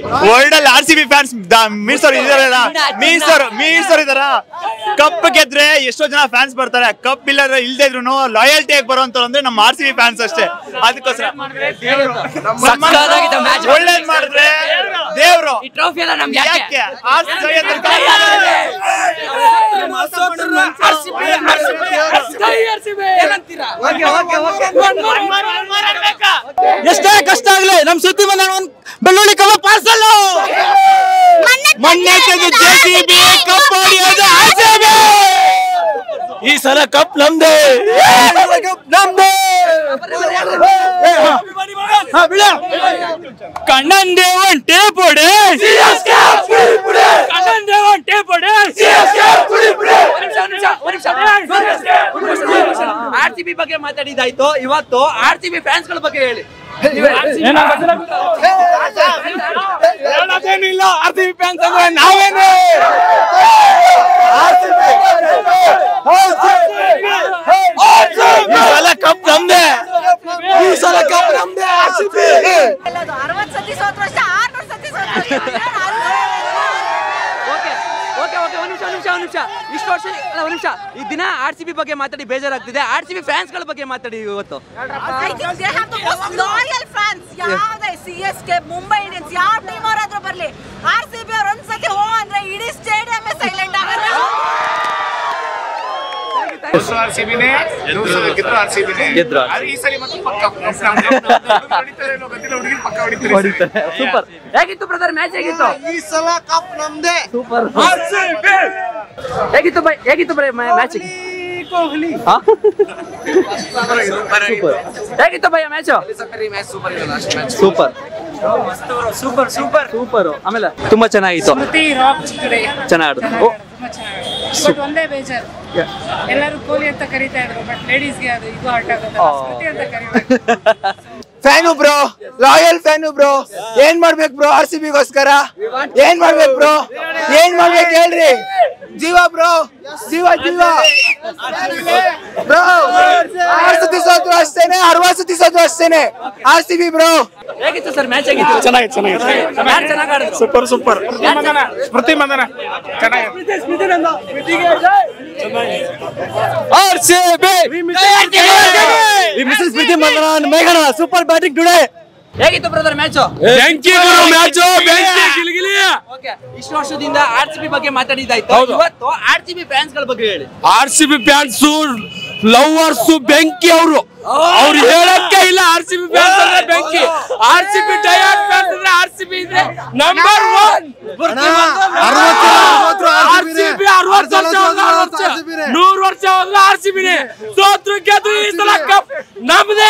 World ಅಲ್ಲಿ R C B fans ಮೀರ್ಸೋರ್ ಇದಾರಲ್ಲ ಮೀರ್ಸೋರ್ ಮೀರ್ಸೋರ್ ಇದಾರ ಕಪ್ ಗೆದ್ರೆ ಎಷ್ಟೋ ಜನ ಫ್ಯಾನ್ಸ್ ಬರ್ತಾರೆ ಕಪ್ ಇಲ್ಲ ಇಲ್ದೇ ಇದ್ರು ಲಾಯಲ್ಟಿ ಆಗಿ ಬರುವಂತ ಅಂದ್ರೆ ನಮ್ಮ ಆರ್ ಸಿ ಬಿ ಫ್ಯಾನ್ಸ್ ಅಷ್ಟೇ ಅದಕ್ಕೋಸ್ಕರ ಸಕ್ಕತ್ತಾಗಿತ್ತು match. ಒಳ್ಳೇದ್ ಮಾಡಿದ್ರೆ ದೇವ್ರು ಈ ಟ್ರೋಫಿ ಎಲ್ಲ ನಮ್ಗೆ ಯಾಕೆ ಯಾಕೆ ಆರ್ ಸಿ ಎಷ್ಟೇ ಕಷ್ಟ ಆಗ್ಲಿ ನಮ್ ಸುದ್ದಿ ಬಂದ ಒಂದ್ ಬೆಳ್ಳುಳ್ಳಿ ಕಬಾಬ್ ಪಾರ್ಸಲ್ ಮೊನ್ನೆ ಜೆಸಿಬಿ ಕಪ್ ಹೊಡೆಯೋದು RCB. ಈ ಸಲ ಕಪ್ ನಮ್ದೇ ನಮ್ದೇ ಹಾ, ಬಿಡು. ಕಣ್ಣಂದೇ ಒಂದ್ ಟೇಪ್ ಹೊಡೆ ಕಣ್ಣಂದೇ ಒಂದ್ ಟೇಪ್ ಹೊಡೆ ಆರ್ ಸಿ ಬಿ ಬಗ್ಗೆ ಮಾತಾಡಿದಾಯ್ತು ಇವತ್ತು ಆರ್ ಸಿ ಬಿ ಫ್ಯಾನ್ಸ್ ಗಳ ಬಗ್ಗೆ ಹೇಳಿ ಹೇಳೋದೇನಿಲ್ಲ ಆರ್ ಸಿ ಬಿ ಫ್ಯಾನ್ಸ್ ಅಂದ್ರೆ ನಾವೇನು ಈ ಸಲ ಕಪ್ ನಮ್ದೇ ಈ ಸಲ ಕಪ್ ನಮ್ದೇ ಆರ್ ಸಿ ಬಿ ಅರವತ್ ಸತಿ ಸೋತ್ರ ಅಷ್ಟೇ ಆರ್ನೂರು ಸತಿ ಸೋತ್ರ ಓಕೆ ಓಕೆ ಓಕೆ ಒಂದ್ ನಿಮಿಷ ಒಂದ್ ನಿಮಿಷ ಒಂದ್ ನಿಮಿಷ ಇಷ್ಟು ವರ್ಷ ಅಲ್ಲ ಒಂದ್ ನಿಮಿಷ ಈ ದಿನ ಆರ್ ಸಿ ಬಿ ಬಗ್ಗೆ ಮಾತಾಡಿ ಬೇಜಾರಾಗ್ತಿದೆ ಆರ್ ಸಿ ಬಿ ಫ್ಯಾನ್ಸ್ ಗಳ ಬಗ್ಗೆ ಮಾತಾಡಿ ಇವತ್ತು I think they have the most loyal fans ಯಾವ್ದೇ C S K Mumbai Indians ಯಾವ ಟೀಮ್ ಅವರಾದ್ರೂ ಬರ್ಲಿ ಆರ್ ಸಿ ಬಿ ಅವ್ರು ಒಂದ್ಸತಿ ಹೋ ಅಂದ್ರೆ ಇಡೀ ಸ್ಟೇಡಿಯಂ ಸೈಲೆಂಟ್ ಆಗುತ್ತೆ ಆರ್ ಸಿ ಬಿನೇ ಗೆದ್ರು ಆರ್ ಸಿ ಬಿನೇ ಗೆದ್ರು ಈ ಸಲ ಮತ್ತೆ ಪಕ್ಕ ಹೊಡಿತಾರೆ ಏನೋ ಗೊತ್ತಿಲ್ಲ ಹುಡುಗಿ ಪಕ್ಕ ಹೊಡಿತಾರೆ ಸೂಪರ್ ಹೇಗಿತ್ತು ಬ್ರದರ್ ಮ್ಯಾಚ್ ಹೇಗಿತ್ತು ಈ ಸಲ ಕಪ್ ನಮ್ದೇ ಸೂಪರ್ ಹೇಗಿತ್ತು ಬೈ ಹೇಗಿತ್ತು ಬೈ ಮ್ಯಾಚ್ ಹೇಗಿತ್ತು ಭಯ match super super super super ಆಮೇಲೆ ತುಂಬಾ ಚೆನ್ನಾಗಿತ್ತು ಚೆನ್ನಾಗಿತ್ತು ಬಟ್ ಒಂದೇ ಬೇಜಾರು ಎಲ್ಲರೂ ಕೋಹ್ಲಿ ಅಂತ ಕರೀತಾ ಇದ್ರು ಬಟ್ ಲೇಡೀಸ್ಗೆ ಅದು ಇದು ಹರ್ಟ್ ಆಗುತ್ತೆ ಸ್ಮೃತಿ ಅಂತ ಕರಿಬೇಕು fan bro loyal fan bro ಏನ್ ಮಾಡ್ಬೇಕು ಬ್ರೋ ಆರ್ ಸಿ ಬಿಗೋಸ್ಕರ ಏನ್ ಮಾಡ್ಬೇಕು ಬ್ರೋ ಏನ್ ಮಾಡ್ಬೇಕು ಹೇಳ್ರಿ ಜೀವ ಬ್ರೋ ಜೀವ ಜೀವ ಬ್ರೋ ಆರ್ ಸತಿ ಸೋತ್ರು ಅಷ್ಟೇನೆ ಅರವತ್ತು ಸತಿ ಸೋತ್ರು ಅಷ್ಟೇನೆ ಆರ್ ಸಿ ಬಿ ಬ್ರೋ ಹೇಗಿತ್ತು ಸರ್ ಮ್ಯಾಚ್ ಹೇಗಿತ್ತು ಚೆನ್ನಾಗಿತ್ತು ಚೆನ್ನಾಗಿತ್ತು ಯಾರು ಚೆನ್ನಾಗಿ ಆಡಿದ್ರು ಸೂಪರ್ ಸೂಪರ್ ಸ್ಮೃತಿ ಮಂದನ ಚೆನ್ನಾಗಿ R C B Mrs Preeti Mandhana ಮೇಘನ ಸೂಪರ್ ಬ್ಯಾಟಿಂಗ್ ಟುಡೇ ಹೇಗಿತ್ತು ಬ್ರದರ್ ಮ್ಯಾಚ್ ಬೆಂಕಿ ಮ್ಯಾಚ್ ಓಕೆ ಇಷ್ಟು ವರ್ಷದಿಂದ ಆರ್ ಸಿ ಬಿ ಬಗ್ಗೆ ಮಾತಾಡಿದಾಯ್ತು ಇವತ್ತು ಆರ್ ಸಿ ಬಿ ಫ್ಯಾನ್ಸ್ ಗಳ ಬಗ್ಗೆ ಹೇಳಿ R C B fans lovers ಬೆಂಕಿ ಅವರು ಅವ್ರು ಹೇಳಕ್ಕೆ ಇಲ್ಲ ಆರ್ ಸಿ ಬಿ ಫ್ಯಾನ್ಸ್ ಅಂದ್ರೆ ಬೆಂಕಿ ಆರ್ ಸಿ ಬಿ ಡಯಾಟ್ ಫ್ಯಾನ್ಸ್ ಅಂದ್ರೆ ಆರ್ ಸಿ ಬಿ ಇದ್ರೆ number one R C B ಅರವತ್ತು ವರ್ಷ ಹೋದ್ರೆ ಅರವತ್ತು ವರ್ಷ ನೂರು ವರ್ಷ ಹೋದ್ರೆ ಆರ್ ಸಿ ಬಿನೇ ಸೋತ್ರು ಗೆದ್ದು ಈ ಸಲ ಕಪ್ ನಮ್ದೇ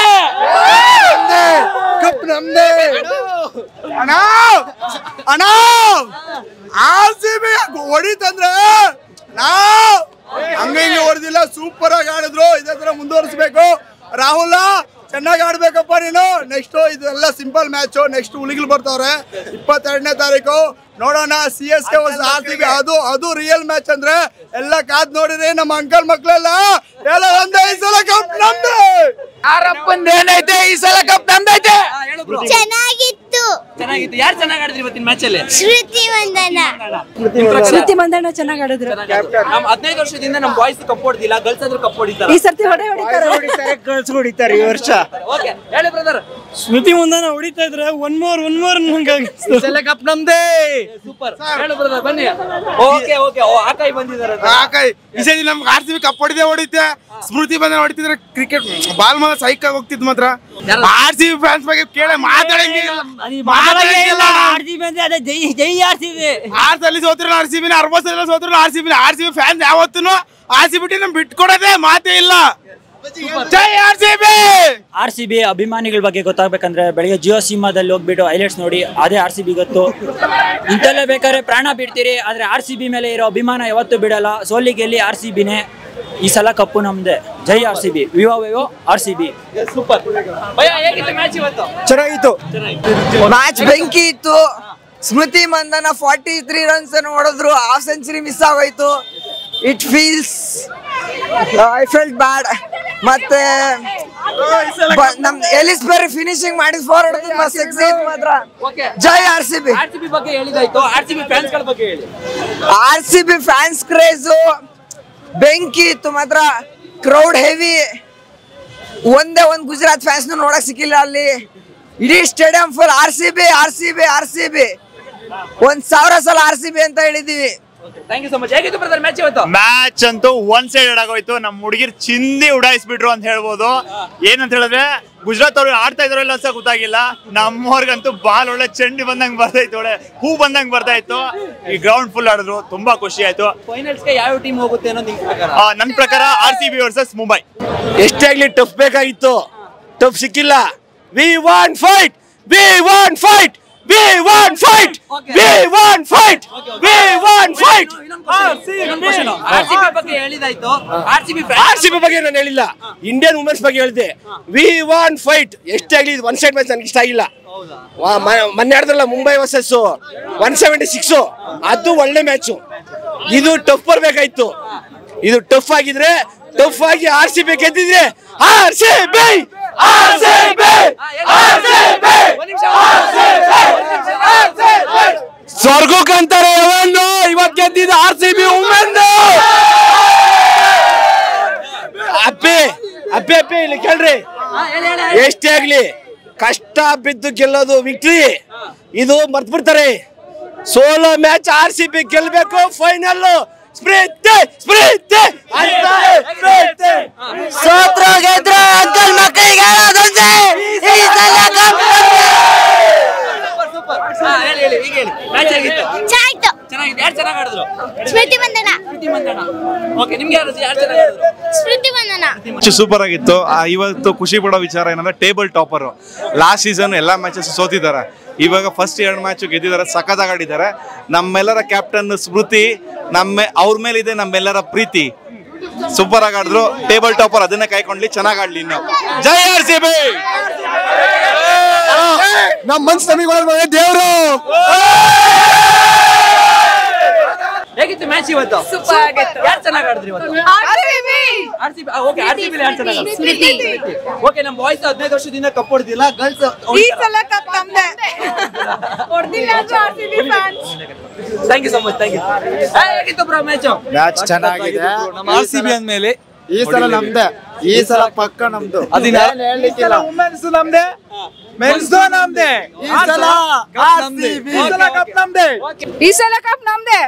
ಕಪ್ ನಮ್ದೇ ಅಣ್ಣ ಅಣ್ಣ ಆರ್ ಸಿ ಬಿ ಹೊಡಿತಂದ್ರೆ ನಾವ್ ಹಂಗ ಹಿಂಗ ಹೊಡೆದಿಲ್ಲ ಸೂಪರ್ ಆಗಿ ಆಡಿದ್ರು ಇದೇ ತರ ಮುಂದುವರಿಸಬೇಕು ರಾಹುಲ್ ಚೆನ್ನಾಗಿ ಆಡ್ಬೇಕಪ್ಪ ನೀನು ನೆಕ್ಸ್ಟ್ ಇದೆಲ್ಲ ಸಿಂಪಲ್ ಮ್ಯಾಚ್ ನೆಕ್ಸ್ಟ್ ಉಳಿಗಳು ಬರ್ತಾವ್ರೆ ಇಪ್ಪತ್ತೆರಡನೇ ತಾರೀಕು ನೋಡೋಣ C S K versus R C B ಅದು ಅದು ರಿಯಲ್ ಮ್ಯಾಚ್ ಅಂದ್ರೆ ಎಲ್ಲ ಕಾದ್ ನೋಡಿರಿ ನಮ್ಮ ಅಂಕಲ್ ಮಕ್ಳೆಲ್ಲ ಎಲ್ಲ ಒಂದೇ ಈ ಸಲ ಕಪ್ ನಮ್ದು ಯಾರಪ್ಪಂದ ಏನೈತೆ ಈ ಸಲ ಕಪ್ ನಮ್ದೈತೆ ಹೇಳು ಬ್ರೋ ಚೆನ್ನಾಗಿತ್ತು ಚೆನ್ನಾಗಿತ್ತು ಯಾರು ಚೆನ್ನಾಗಿ ಆಡಿದ್ರಿ ಇವತ್ತಿನ ಮ್ಯಾಚ್ ಅಲ್ಲಿ ಶ್ರುತಿ ವಂದನ ಶ್ರುತಿ ಮಂದಣ್ಣ ಚೆನ್ನಾಗಿ ಆಡಿದ್ರು ನಮ್ ಹದಿನೈದು ವರ್ಷದಿಂದ ನಮ್ ಬಾಯ್ಸ್ ಕಪ್ ಹೊಡೆದಿಲ್ಲ ಗರ್ಲ್ಸ್ ಆದ್ರೂ ಕಪ್ ಹೊಡಿತಾರೆ ಈ ಸರ್ತಿ ಹೊಡೆ ಹೊಡಿತಾರೆ ಗರ್ಲ್ಸ್ ಹೊಡಿತಾರೆ ಈ ವರ್ಷ ಓಕೆ ಹೇಳಿ ಬ್ರದರ್ ಸ್ಮೃತಿ ಮುಂದಾನ ಹೊಡಿತಾ ಇದ್ರೆ ಒನ್ ಮೋರ್ ಒನ್ ಮೋರ್ ಸಲ ಕಪ್ ನಮ್ದೇ ಸೂಪರ್ ಹೇಳು ಬ್ರದರ್ ಬನ್ನಿ ಓಕೆ ಓಕೆ ಓ ಆಕಾಯಿ ಬಂದಿದ್ದಾರೆ ಹಾಕೈ ಈ ಸರಿ ನಮ್ಗೆ ಆರ್ ಸಿ ಬಿ ಕಪ್ ಹೊಡಿದೆ ಹೊಡಿತೆ ಸ್ಮೃತಿ ಬಂದ ಹೊಡಿತಿದ್ರೆ ಕ್ರಿಕೆಟ್ ಬಾಲ್ ಮಾತ್ರ ಸೈಕ್ ಆಗಿ ಹೋಗ್ತಿದ್ ಮಾತ್ರ ಆರ್ ಸಿ ಬಿ ಫ್ಯಾನ್ಸ್ ಬಗ್ಗೆ ಕೇಳ ಮಾತಾಡಂಗಿಲ್ಲ ಮಾತಾಡಂಗಿಲ್ಲ ಜೈ ಜೈ ಆರ್ ಸಿ ಬಿ ಆರ್ ಸಲ ಸೋತ್ರ ಆರ್ ಸಿ ಬಿನ ಅರವತ್ತು ಸಲ ಸೋತ್ರ ಆರ್ ಸಿ ಬಿನ ಆರ್ ಸಿ ಬಿ ಫ್ಯಾನ್ಸ್ ಯಾವತ್ತೂ ಆರ್ ಸಿ ಬಿ ನಮ್ ಬಿಟ್ಕೊಡೋದೇ ಮಾತೇ ಇಲ್ಲ ಜೈ R C B R C B ಅಭಿಮಾನಿಗಳ ಬಗ್ಗೆ ಗೊತ್ತಾಗ್ಬೇಕಂದ್ರೆ ಬೆಳಿಗ್ಗೆ ಜಿಯೋ ಸಿನಿಮಾದಲ್ಲಿ ಹೋಗ್ಬಿಟ್ಟು ಹೈಲೈಟ್ಸ್ ನೋಡಿ ಅದೇ ಆರ್ ಸಿ ಬಿ ಗೊತ್ತು ಇಂಥಲ್ಲೇ ಬೇಕಾದ್ರೆ ಪ್ರಾಣ ಬಿಡ್ತೀರಿ ಆದ್ರೆ ಆರ್ ಸಿ ಬಿ ಮೇಲೆ ಇರೋ ಅಭಿಮಾನ ಯಾವತ್ತೂ ಬಿಡಲ್ಲ ಸೋಲಿ ಗೆಲ್ಲಿ ಆರ್ ಸಿ ಬಿನೇ ಈ ಸಲ ಕಪ್ಪು ನಮ್ದೆ ಜೈ ಆರ್ ಸಿ ಬಿ ವಿವೋ ವಿವೋ ಆರ್ ಸಿ ಬಿ ಸೂಪರ್ ಭಯ ಹೇಗಿತ್ತು ಮ್ಯಾಚ್ ಇವತ್ತು ಚೆನ್ನಾಗಿತ್ತು ಮ್ಯಾಚ್ ಬೆಂಕಿ ಇತ್ತು Smriti Mandhana forty three runs ಅನ್ನು ಹೊಡೆದ್ರು ಹಾಫ್ ಸೆಂಚುರಿ ಮಿಸ್ ಆಗೋಯ್ತು it feels I felt bad ಮತ್ತೆ ಬ- ನಮ್ ಎಲಿಸ್ಬೆರಿ ಫಿನಿಶಿಂಗ್ ಮಾಡಿದ್ ಫೋರ್ ಹೊಡೆದು ಮಸ್ತ್ ಎಕ್ಸೈಟ್ ಮಾತ್ರ ಜೈ R C B R C B ಬಗ್ಗೆ ಹೇಳಿದಾಯ್ತು ಆರ್ ಸಿ ಬಿ ಫ್ಯಾನ್ಸ್ ಗಳ ಬಗ್ಗೆ ಹೇಳಿ R C B fans craze ಬೆಂಕಿ ಇತ್ತು ಮಾತ್ರ ಕ್ರೌಡ್ ಹೆವಿ ಒಂದೇ ಒಂದ್ ಗುಜರಾತ್ ಫ್ಯಾನ್ಸ್ ನೋಡಕ್ ಸಿಕ್ಕಿಲ್ಲ ಅಲ್ಲಿ ಇಡೀ stadium full R C B R C B R C B ಒಂದ್ ಸಾವಿರ ಸಲ ಆರ್ ಸಿ ಬಿ ಅಂತ ಹೇಳಿದೀವಿ ಥ್ಯಾಂಕ್ ಯು ಸೊ ಮಚ್ ಹೇಗಿತ್ತು ಬ್ರದರ್ ಮ್ಯಾಚ್ ಇವತ್ತು ಮ್ಯಾಚ್ ಅಂತೂ ಒನ್ ಸೈಡೆಡ್ ಆಗೋಯ್ತು ನಮ್ಮ ಹುಡುಗಿರ್ ಚಿಂದಿ ಉಡಾಯಿಸ್ಬಿಟ್ರು ಅಂತ ಹೇಳ್ಬೋದು ಏನಂತ ಹೇಳಿದ್ರೆ ಗುಜರಾತ್ ಅವ್ರು ಆಡ್ತಾ ಇದ್ರು ಇಲ್ಲ ಸಹ ಗೊತ್ತಾಗಿಲ್ಲ ನಮ್ಮವ್ರಿಗಂತೂ ಬಾಲ್ ಒಳ್ಳೆ ಚೆಂಡಿ ಬಂದಂಗ್ ಬರ್ತಾಯ್ತು ಒಳ್ಳೆ ಹೂ ಬಂದಂಗ್ ಬರ್ತಾ ಇತ್ತು ಈ ಗ್ರೌಂಡ್ ಫುಲ್ ಆಡಿದ್ರು ತುಂಬಾ ಖುಷಿ ಆಯ್ತು ಫೈನಲ್ಸ್ಗೆ ಯಾವ ಟೀಮ್ ಹೋಗುತ್ತೆ ಅನ್ನೋದು ನಿಮ್ ಪ್ರಕಾರ ಆ, ನನ್ ಪ್ರಕಾರ R C B versus Mumbai ಎಷ್ಟೇ ಆಗ್ಲಿ ಟಫ್ ಬೇಕಾಗಿತ್ತು ಟಫ್ ಸಿಕ್ಕಿಲ್ಲ we want fight we want fight we want fight we want fight we want fight R C B ಬಗ್ಗೆ ಹೇಳಿದಾಯ್ತು R C B R C B ಬಗ್ಗೆ ನಾನು ಹೇಳಿಲ್ಲ ಇಂಡಿಯನ್ ವುಮೆನ್ಸ್ ಬಗ್ಗೆ ಹೇಳಿದೆ ವಿ ವಾಂಟ್ ಫೈಟ್ ಎಷ್ಟೇ ಆಗ್ಲಿ ಒನ್ ಸೈಡ್ ಮ್ಯಾಚ್ ನನಗೆ ಇಷ್ಟ ಆಗಿಲ್ಲ ವಾ- ಮ- ಮೊನ್ನೆ ಆಡಿದ್ರಲ್ಲ Mumbai versus one seventy six ಅದು ಒಳ್ಳೆ ಮ್ಯಾಚು ಇದು ಟಫ್ ಬರ್ಬೇಕಾಯ್ತು ಇದು ಟಫ್ ಆಗಿದ್ರೆ ಟಫ್ ಆಗಿ ಆರ್ ಸಿ ಬಿ ಗೆದ್ದಿದ್ರೆ R C B R C B R C B ಸ್ವರ್ಗಕ್ಕಂತಾರೆ ಯಾವನ್ನು ಇವತ್ ಗೆದ್ದಿದ್ದು ಆರ್ ಸಿ ಬಿ ವುಮೆನ್ ಅಪ್ಪಿ ಅಪ್ಪಿ ಅಪ್ಪಿ ಇಲ್ಲಿ ಕೇಳ್ರಿ ಎಷ್ಟೇ ಆಗ್ಲಿ ಕಷ್ಟ ಬಿದ್ದು ಗೆಲ್ಲೋದು ವಿಕ್ಟ್ರಿ ಇದು ಮರ್ತ್ ಬಿಡ್ತಾರೆ ಸೋಲೋ ಮ್ಯಾಚ್ ಆರ್ ಸಿ ಬಿ ಗೆಲ್ಬೇಕು ಫೈನಲ್ ಸ್ಪ್ರೀತಿ ಸ್ಪ್ರೀತಿ ಅಂತ ಸ್ಪ್ರೀತಿ. ಸೋತ್ರ ಗೆದ್ರ ಅಂಕಲ್ ಮಕ್ಕಳಿಗೆ ಹೇಳೋದೊಂದೇ ಈ ಸಲ ಕಪ್ ಹೇಳಿ ಹೇಳಿ ಈಗ ಹೇಳಿ ಮ್ಯಾಚ್ ಆಗಿತ್ತು ಚಾಯ್ತು ಚೆನ್ನಾಗಿದೆ ಯಾರು ಚೆನ್ನಾಗಿ ಆಡಿದ್ರು ಸ್ಮೃತಿ ಬಂಧನ ಸ್ಮೃತಿ ಮಂದಣ್ಣ ಓಕೆ ನಿಮ್ಗೆ ಯಾರು ಯಾರು ಚೆನ್ನಾಗಿ ಆಡಿದ್ರು ಸ್ಮೃತಿ ಬಂಧನ ಮ್ಯಾಚ್ ಸೂಪರ್ ಆಗಿತ್ತು ಆ, ಇವತ್ತು ಖುಷಿ ಪಡೋ ವಿಚಾರ ಏನಂದ್ರೆ ಟೇಬಲ್ ಟಾಪರ್ ಲಾಸ್ಟ್ ಸೀಸನ್ ಎಲ್ಲ ಮ್ಯಾಚಸ್ ಸೋತಿದ್ದಾರೆ ಇವಾಗ ಫಸ್ಟ್ ಎರಡು ಮ್ಯಾಚ್ ಗೆದ್ದಿದ್ದಾರೆ ಸಖತ್ತಾಗಿ ಆಡಿದ್ದಾರೆ ನಮ್ಮೆಲ್ಲರ ಕ್ಯಾಪ್ಟನ್ ಸ್ಮೃತಿ ನಮ್ಮ ಅವ್ರ ಮೇಲೆ ಇದೆ ನಮ್ಮೆಲ್ಲರ ಪ್ರೀತಿ ಸೂಪರ್ ಆಗಿ ಆಡಿದ್ರು ಟೇಬಲ್ ಟಾಪರ್ ಅದನ್ನೇ ಕಾಯ್ಕೊಂಡ್ಲಿ ಚೆನ್ನಾಗಿ ಆಡ್ಲಿ ಇನ್ನು ಜೈ ಆರ್ ಸಿ ಬಿ ನಮ್ಮ ಮನ್ಸ್ ನಮಗೆ ದೇವರು ಹೇಗಿತ್ತು ಮ್ಯಾಚ್ ಇವತ್ತು ಸೂಪರ್ ಆಗಿತ್ತು ಯಾರು ಚೆನ್ನಾಗಿ ಆಡಿದ್ರಿ ಇವತ್ತು R C B okay R C B ಯಾರು ಚೆನ್ನಾಗಿ ಸ್ಮೃತಿ. ಓಕೆ ನಮ್ಮ ಬಾಯ್ಸ್ ಹದಿನೈದು ವರ್ಷದಿಂದ ಕಪ್ ಹೊಡೆದಿಲ್ಲ ಗರ್ಲ್ಸ್ ಈ ಸಲ ಕಪ್ ನಮ್ದೆ ಹೊಡ್ದಿಲ್ಲ ಅಂದ್ರೆ R C B fans thank you so much thank you ಹೇಗಿತ್ತು ಬ್ರೋ ಮ್ಯಾಚ್ ಮ್ಯಾಚ್ ಚೆನ್ನಾಗಿದೆ ನಮ್ಮ ಆರ್ ಸಿ ಬಿ ಅಂದ್ಮೇಲೆ ಈ ಸಲ ನಮ್ದೆ ಈ ಸಲ ಪಕ್ಕ ನಮ್ದು ಅದಿನ ವುಮೆನ್ಸ್ ನಮ್ದೆ ಮೆನ್ಸ್ ನಮ್ದೆ ಈ ಸಲ ಈ ಸಲ ಕಪ್ ನಮ್ದೆ ಈ ಸಲ ಕಪ್ ನಮ್ದೆ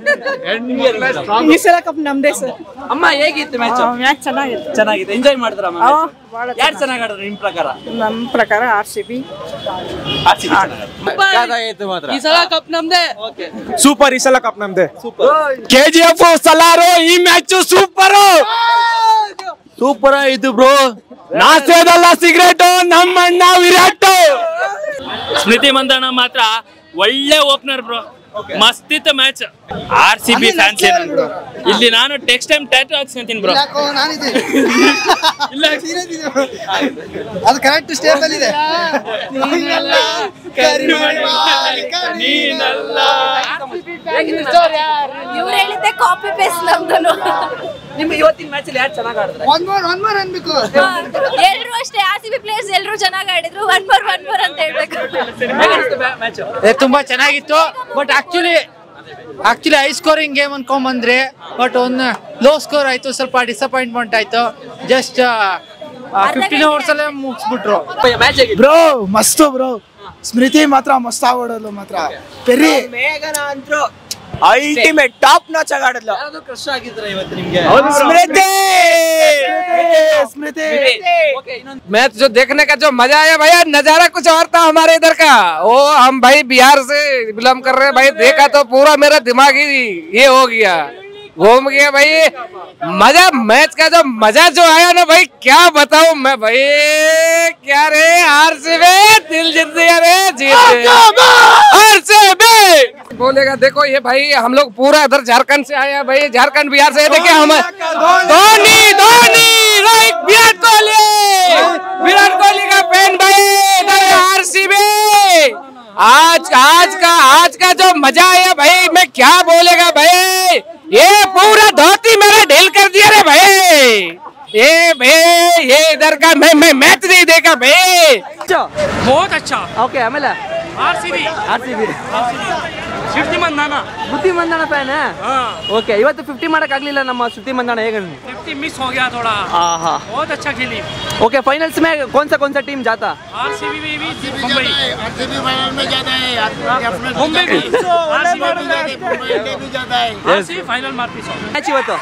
ಈ ಸಲ ಕಪ್ ನಮ್ದೆ ಸರ್ ಅಮ್ಮ ಹೇಗಿತ್ತು ಮ್ಯಾಚ್ ಮ್ಯಾಚ್ ಚೆನ್ನಾಗಿತ್ತು ಚೆನ್ನಾಗಿದೆ ಎಂಜಾಯ್ ಮಾಡಿದ್ರ ಆ, ಬಹಳ ಯಾರು ಚೆನ್ನಾಗಿ ಆಡಿದ್ರು ನಿಮ್ ಪ್ರಕಾರ ನಮ್ಮ ಪ್ರಕಾರ R C B R C B ಈ ಸಲ ಕಪ್ ನಮ್ದೆ ಸೂಪರ್ ಈ ಸಲ ಕಪ್ ನಮ್ದೆ ಕೆ ಜಿ ಎಫ್ ಸಲಾರು ಈ ಮ್ಯಾಚ್ ಸೂಪರ್ ಸೂಪರ್ ಆಯ್ತು ಬ್ರೋ ನಾಸೇದಲ್ಲ ಸಿಗರೇಟ್ ನಮ್ಮಣ್ಣ ವಿರಾಟ್ ಸ್ಮೃತಿ ಮಂದಣ್ಣ ಮಾತ್ರ ಒಳ್ಳೆ ಓಪನರ್ ಬ್ರೋ ಮಸ್ತಿತ್ತು match R C B fans ಏನಂದ್ರು ಇಲ್ಲಿ ನಾನು ಟೆಕ್ಸ್ಟ್ ಟೈಮ್ ಟ್ಯಾಟು ಹಾಕ್ಸ್ಕೊಂತೀನಿ ಬ್ರೋ ಇಲ್ಲ ಅದು ಕರೆಕ್ಟ್ ಸ್ಟೇಪ್ ಅಲ್ಲಿ ಇದೆ ನೀನಲ್ಲ ಇವ್ರು ಹೇಳಿದ್ದೆ ಕಾಪಿ ಪೇಸ್ಟ್ ನಮ್ದು ನಿಮ್ಗೆ ಇವತ್ತಿನ ಮ್ಯಾಚ್ ಅಲ್ಲಿ ಯಾರು ಚೆನ್ನಾಗಿ ಆಡಿದ್ರೆ ಎಲ್ರು ಅಷ್ಟೇ ಆರ್ ಸಿ ಬಿ ಪ್ಲೇಯರ್ಸ್ ಎಲ್ರು ಚೆನ್ನಾಗಿ ಆಡಿದ್ರು ಒನ್ ಮೋರ್ ಒನ್ ಮೋರ್ ಅಂತ ಹೇಳ್ಬೇಕು ಮ್ಯಾಚ್ ತುಂಬಾ ಚೆನ್ನಾಗಿತ್ತು but actually actually high scoring game ಅನ್ಕೊಂಬಂದ್ರಿ ಬಟ್ ಒಂದು ಲೋ ಸ್ಕೋರ್ ಆಯ್ತು ಸ್ವಲ್ಪ ಡಿಸಪಾಯಿಂಟ್ಮೆಂಟ್ ಆಯ್ತು ಜಸ್ಟ್ ಫಿಫ್ಟೀನ್ ಅವರ್ಸ್ ಅಲ್ಲೇ ಮುಗಿಸ್ಬಿಟ್ರು ಮ್ಯಾಚ್ ಹೇಗಿತ್ತು ಬ್ರೋ ಮಸ್ತು ಬ್ರೋ ಸ್ಮೃತಿ ಮಾತ್ರ ಮಸ್ತ್ ಆಗೋಡೋದು ಮಾತ್ರ ಪೆರಿ ಮೇಘನ ಅಂತೂ ಅಲ್ಟಿಮೇಟ್ ಟಾಪ್ ನಾಚ್ ಆಗಾಡದ್ಲು ಯಾರಾದ್ರೂ ಕ್ರಶ್ ಆಗಿದ್ರೆ ಇವತ್ತು ನಿಮ್ಗೆ ಸ್ಮೃತಿ ಸ್ಮೃತಿ ಓಕೆ ಇನ್ನೊಂದು मैच जो देखने का जो मजा आया भैया नजारा कुछ और था हमारे इधर का वो हम भाई बिहार से बिलोंग कर रहे हैं भाई देखा तो पूरा मेरा दिमाग ही ये हो गया घूम गया भाई मजा मैच का जो मजा जो आया ना भाई क्या बताऊं मैं भाई क्या रे हार से बे दिल जीत दिया रे जीत गया हार से बे बोलेगा देखो ये भाई हम लोग पूरा इधर झारखंड से आए हैं भाई झारखंड बिहार से देखिए हम धोनी धोनी रोहित विराट कोहली विराट कोहली का फैन भाई आरसीबी आज आज का आज का जो मजा आया भाई मैं क्या बोलेगा भाई ये पूरा धोती मेरा ढील कर दिया रे भाई ये भाई ये इधर का मैं मैं मैच नहीं देखा भाई बहुत अच्छा ಓಕೆ ಆಮೇಲೆ R C B R C B ಶಿಫ್ಟಿ ಮಂದಾನ ಬುದ್ಧಿ ಮಂದಣ ಫ್ಯಾನ್ ಓಕೆ ಇವತ್ತು ಫಿಫ್ಟಿ ಮಾಡಕ್ ಆಗ್ಲಿಲ್ಲ ನಮ್ಮ ಶ್ರುತಿ ಮಂದಣ ಹೇಗೆ फिफ्टी मिस हो गया थोड़ा आहा बहुत अच्छा खेली ओके फाइनल्स में कौन सा कौन सा टीम जाता आर सी बी भी मुंबई मुंबई भी Yes. ಸಿ ಫೈನಲ್ ಮಾರ್ತಿ ಮ್ಯಾಚ್ ಇವತ್ತು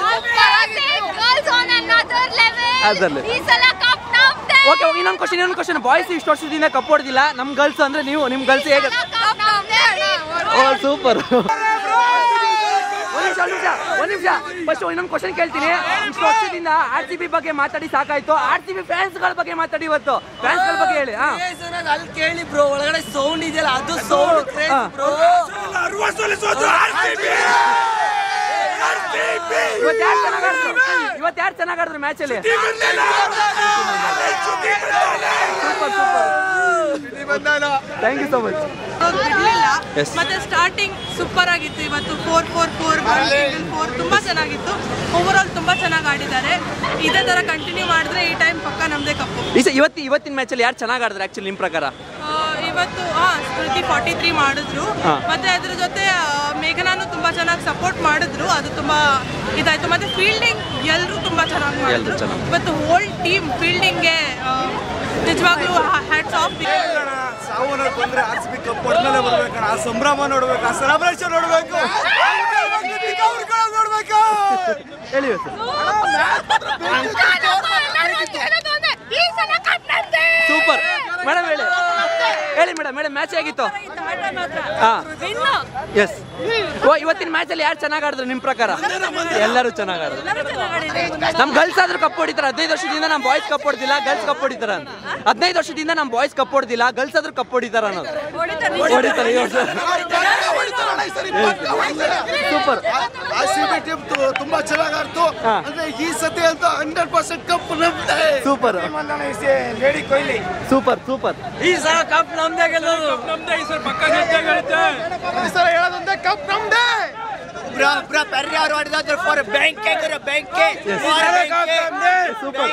ಅದ್ರಲ್ಲಿ. ಓಕೆ ಇನ್ನೊಂದು ಕ್ವಶನ್ ಇನ್ನೊಂದು ಕ್ವಶನ್ ಬಾಯ್ಸ್ ಇಷ್ಟು ವರ್ಷದಿಂದ ಕಪ್ ಹೊಡೆದಿಲ್ಲ ನಮ್ ಗರ್ಲ್ಸ್ ಅಂದ್ರೆ ನೀವು ನಿಮ್ ಗರ್ಲ್ಸ್ ಹೇಗೆ ಓ ಸೂಪರ್ ಒಂದ್ ನಿಮಿಷ ಒಂದ್ ನಿಮಿಷ ಒಂದ್ ನಿಮಿಷ ಫಸ್ಟ್ ಇನ್ನೊಂದು ಕ್ವಶನ್ ಕೇಳ್ತೀನಿ ಇಷ್ಟು ವರ್ಷದಿಂದ ಆರ್ ಸಿ ಬಿ ಬಗ್ಗೆ ಮಾತಾಡಿ ಸಾಕಾಯ್ತು ಆರ್ ಸಿ ಬಿ ಫ್ಯಾನ್ಸ್ ಗಳ ಬಗ್ಗೆ ಮಾತಾಡಿ ಇವತ್ತು ಫ್ಯಾನ್ಸ್ ಗಳ ಬಗ್ಗೆ ಹೇಳಿ ಹಾ ಅಲ್ಲಿ ಕೇಳಿ ಬ್ರೋ ಒಳಗಡೆ ಸೌಂಡ್ ಇದೆಯಲ್ಲ ಅದು ಸೌಂಡ್ ಹಾ. ಇವತ್ತು ಯಾರು ಚೆನ್ನಾಗ್ ಆಡಿದ್ರು ಇವತ್ತು ಯಾರು ಚೆನ್ನಾಗ್ ಆಡಿದ್ರು ಮ್ಯಾಚ್ ಅಲ್ಲಿ super super thank you so much ಬಿಡ್ಲಿಲ್ಲ Yes. ಮತ್ತೆ ಸ್ಟಾರ್ಟಿಂಗ್ ಸೂಪರ್ ಆಗಿತ್ತು ಇವತ್ತು ಫೋರ್ ಫೋರ್ ಫೋರ್ ಫೋರ್ ತುಂಬಾ ಚೆನ್ನಾಗಿತ್ತು ಓವರ್ ಆಲ್ ತುಂಬಾ ಚೆನ್ನಾಗಿ ಆಡಿದ್ದಾರೆ ಇದೇ ತರ ಕಂಟಿನ್ಯೂ ಮಾಡಿದ್ರೆ ಈ ಟೈಮ್ ಪಕ್ಕ ನಮ್ದೇ ಕಪ್ಪು ಈ ಸ- ಇವತ್ತು ಇವತ್ತಿನ ಮ್ಯಾಚ್ ಅಲ್ಲಿ ಯಾರು ಚೆನ್ನಾಗ್ ಆಡಿದ್ರು ಆಕ್ಚುಲಿ ನಿಮ್ ಪ್ರಕಾರ ಆ, ಇವತ್ತು ಹಾ ಸ್ಮೃತಿ ಫಾರ್ಟಿ ತ್ರೀ ಮಾಡಿದ್ರು ಹಾ. ಮತ್ತೆ ಅದ್ರ ಜೊತೆ ಆ, ಮೇಘನಾನು ತುಂಬಾ ಚೆನ್ನಾಗಿ ಸಪೋರ್ಟ್ ಮಾಡಿದ್ರು ಅದು ತುಂಬಾ ಇದಾಯ್ತು ಮತ್ತೆ ಫೀಲ್ಡಿಂಗ್ ಎಲ್ಲರೂ ತುಂಬಾ ಚೆನ್ನಾಗಿ ಎಲ್ರೂ ಮಾಡಿದ್ರು ಚೆನ್ನಾಗಿ. ಇವತ್ತು ಹೋಲ್ ಟೀಮ್ ಫೀಲ್ಡಿಂಗ್ಗೆ ನಿಜವಾಗ್ಲೂ ಹ್ಯಾಟ್ಸ್ ಆಫ್ ಸಾವನ್ನ ಬಂದ್ರೆ ಆರ್ ಸಿ ಬಿ ಕಪ್ ಹೊಡ್ಮೇಲೆ ಬರ್ಬೇಕಣ್ಣ ಆ ಸಂಭ್ರಮ ನೋಡ್ಬೇಕು ಆ ಸೆಲೆಬ್ರೇಷನ್ ನೋಡ್ಬೇಕು ನೋಡ್ಬೇಕು ಹೇಳಿ ಸೂಪರ್ ಮೇಡಮ್ ಹೇಳಿ ಹೇಳಿ ಮೇಡಮ್ ಮೇಡಮ್ ಮ್ಯಾಚ್ ಹೇಗಿತ್ತು ಹಾ ಎಸ್ ಓ ಇವತ್ತಿನ ಮ್ಯಾಚ್ ಅಲ್ಲಿ ಯಾರು ಚೆನ್ನಾಗ್ ಆಡಿದ್ರು ನಿಮ್ ಪ್ರಕಾರ ಎಲ್ಲರೂ ಚೆನ್ನಾಗ್ ಆಡಿದ್ರು ನಮ್ ಗರ್ಲ್ಸ್ ಆದ್ರೂ ಕಪ್ ಹೊಡಿತಾರೆ ಹದಿನೈದು ವರ್ಷದಿಂದ ನಮ್ ಬಾಯ್ಸ್ ಕಪ್ ಹೊಡೆದಿಲ್ಲ ಗರ್ಲ್ಸ್ ಕಪ್ ಹೊಡಿತಾರ ಅಂತ ಹದಿನೈದು ವರ್ಷದಿಂದ ನಮ್ ಬಾಯ್ಸ್ ಕಪ್ ಹೊಡೆದಿಲ್ಲ ಗರ್ಲ್ಸ್ ಆದ್ರೂ ಕಪ್ ಹೊಡಿತಾರ ಅನ್ನೋದು ಹೊಡಿತಾರೆ ಈ ವರ್ಷ super R C B team ತುಂಬಾ ಚೆನ್ನಾಗಿ ಆಡ್ತು ಹಾ. ಅಂದ್ರೆ ಈ ಸತಿ ಅಂತ ಹಂಡ್ರೆಡ್ ಪರ್ಸೆಂಟ್ ಕಪ್ ನಮ್ದೆ super lady Kohli super super ಈ ಸಲ ಕಪ್ ನಮ್ದೇ ಗೆಲ್ಲೋದು ನಮ್ದೇ ಈ ಸಲ ಪಕ್ಕ ಗೆದ್ದೇ ಗೆಲ್ಲುತ್ತೆ ಈ ಸಲ ಹೇಳೋದೊಂದೇ ಕಪ್ ನಮ್ದೆ ಬ್ರೋ ಬ್ರೋ ಪರ್ರಿ ಅವ್ರು ಹೊಡೆದಾದ್ರು ಫಾರ್ ಬ್ಯಾಂಕ್ ಬ್ಯಾಂಕ್ ಸೂಪರ್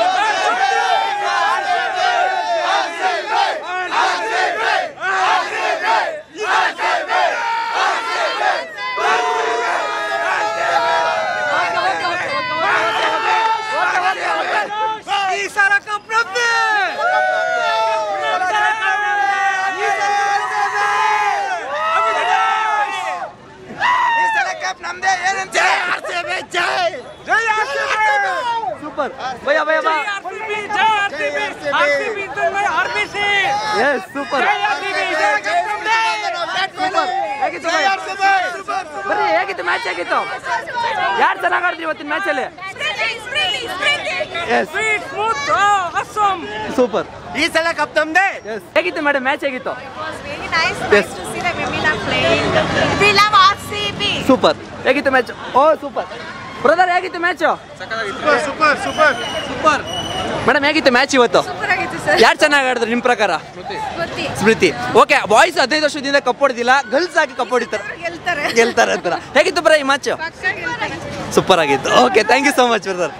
ಈ ಸಲ ಕಪ್ ನಮ್ದೇ ಈ ಸಲ ಕಪ್ ನಮ್ದೇ ಏನಂತ ಸೂಪರ್ ಭಯ ಭಯ ಬಾ ಎಸ್ ಸೂಪರ್ ಹೇಗಿತ್ತು ಭಯ? ಬರ್ರಿ ಹೇಗಿತ್ತು ಮ್ಯಾಚ್ ಹೇಗಿತ್ತು ಯಾರು ಚೆನ್ನಾಗ್ ಆಡಿದ್ರಿ ಇವತ್ತಿನ ಮ್ಯಾಚ್ ಅಲ್ಲಿ ಎಸ್ ಸೂಪರ್ ಈ ಸಲ ಕಪ್ ನಮ್ದೇ ಎಸ್ ಹೇಗಿತ್ತು ಮೇಡಮ್ ಮ್ಯಾಚ್ ಹೇಗಿತ್ತು Nice to see the women are playing. We love RCB. Super ಹೇಗಿತ್ತು ಮ್ಯಾಚ್ ಓ ಸೂಪರ್ ಬ್ರದರ್ ಹೇಗಿತ್ತು match super super super madam ಹೇಗಿತ್ತು ಮ್ಯಾಚ್ ಇವತ್ತು ಸೂಪರ್ ಆಗಿತ್ತು ಸರ್ ಯಾರು ಚೆನ್ನಾಗಿ ಆಡಿದ್ರು ನಿಮ್ ಪ್ರಕಾರ ಗೊತ್ತಿ ಸ್ಮೃತಿ ಓಕೆ ಬಾಯ್ಸ್ ಹದಿನೈದು ವರ್ಷದಿಂದ ಕಪ್ ಹೊಡೆದಿಲ್ಲ ಗರ್ಲ್ಸ್ ಆಗಿ ಕಪ್ ಹೊಡಿತಾರೆ ಗೆಲ್ತಾರೆ ಗೆಲ್ತಾರೆ ಅಂತಾರ ಹೇಗಿತ್ತು ಬರ ಈ ಮ್ಯಾಚ್ ಪಕ್ಕ ಗೆಲ್ತಾರೆ ಸೂಪರ್ ಆಗಿತ್ತು okay thank you so much brother